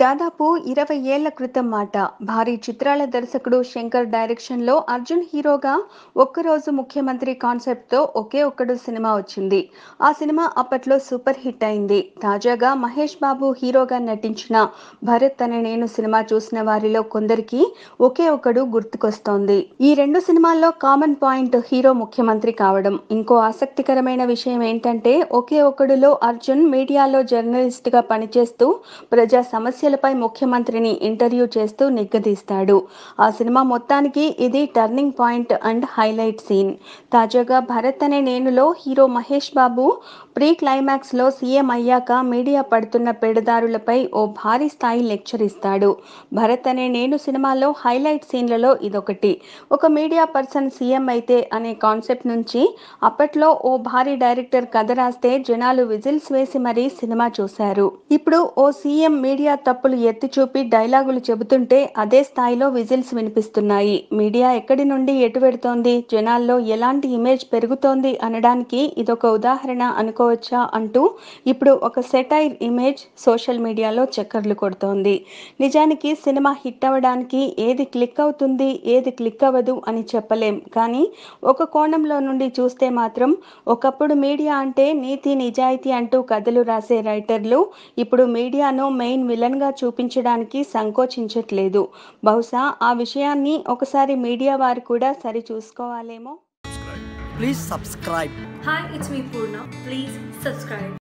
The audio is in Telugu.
దాదాపు ఇరవై ఏళ్ల క్రితం మాట భారీ చిత్రాల దర్శకుడు శంకర్ డైరెక్షన్లో అర్జున్ హీరోగా ఒక్కరోజు ముఖ్యమంత్రి కాన్సెప్ట్తో ఒకే ఒక్కడు సినిమా వచ్చింది ఆ సినిమా అప్పట్లో సూపర్ హిట్ అయింది తాజాగా మహేష్ బాబు హీరోగా నటించిన భరత్ అనే నేను సినిమా చూసిన వారిలో కొందరికి ఒకే ఒక్కడు గుర్తుకొస్తోంది ఈ రెండు సినిమాల్లో కామన్ పాయింట్ హీరో ముఖ్యమంత్రి కావడం ఇంకో ఆసక్తికరమైన విషయం ఏంటంటే ఒకే ఒక్కడులో అర్జున్ మీడియాలో జర్నలిస్ట్ గా పనిచేస్తూ ప్రజా సమస్యలపై ముఖ్యమంత్రిని ఇంటర్వ్యూ చేస్తూ నిగ్గదీస్తాడు ఆ సినిమా మొత్తానికి ఇది turning point and highlight scene తాజాగా భరత్ అనే నేనులో hero Mahesh Babu pre climax లో సీఎం అయ్యాక మీడియా పడుతున్న పెడదారులపై ఓ భారీ స్థాయి లెక్చర్ ఇస్తాడు భరత్ అనే నేను సినిమాలో హైలైట్ సీన్లలో ఇదొకటి ఒక మీడియా పర్సన్ సీఎం అయితే అనే కాన్సెప్ట్ నుంచి అప్పట్లో ఓ భారీ డైరెక్టర్ కథ రాస్తే జనాలు విజిల్స్ వేసి మరీ సినిమా చూశారు ఇప్పుడు ఓ సీఎం మీడియా తప్పులు ఎత్తి చూపి డైలాగులు చెబుతుంటే అదే స్థాయిలో విజిల్స్ వినిపిస్తున్నాయి మీడియా ఎక్కడి నుండి ఎటు పెడుతోంది జనాల్లో ఎలాంటి ఇమేజ్ పెరుగుతోంది అనడానికి ఇదొక ఉదాహరణ అనుకోవచ్చా అంటూ ఇప్పుడు ఒక సెటైర్ ఇమేజ్ సోషల్ మీడియాలో చక్కర్లు కొడుతోంది నిజానికి సినిమా హిట్ అవ్వడానికి ఏది క్లిక్ అవుతుంది ఏది క్లిక్ అవ్వదు అని చెప్పలేం కానీ ఒక కోణంలో నుండి చూస్తే మాత్రం ఒకప్పుడు మీడియా అంటే నీతి నిజాయితీ అంటూ కథలు రాసే రైటర్లు ఇప్పుడు మీడియాను మెయిన్ విలన్గా చూపించడానికి సంకోచించట్లేదు బహుశా ఆ విషయాన్ని ఒకసారి మీడియా వారు కూడా సరి చూసుకోవాలేమో Please subscribe. Hi, it's me Purna. Please subscribe.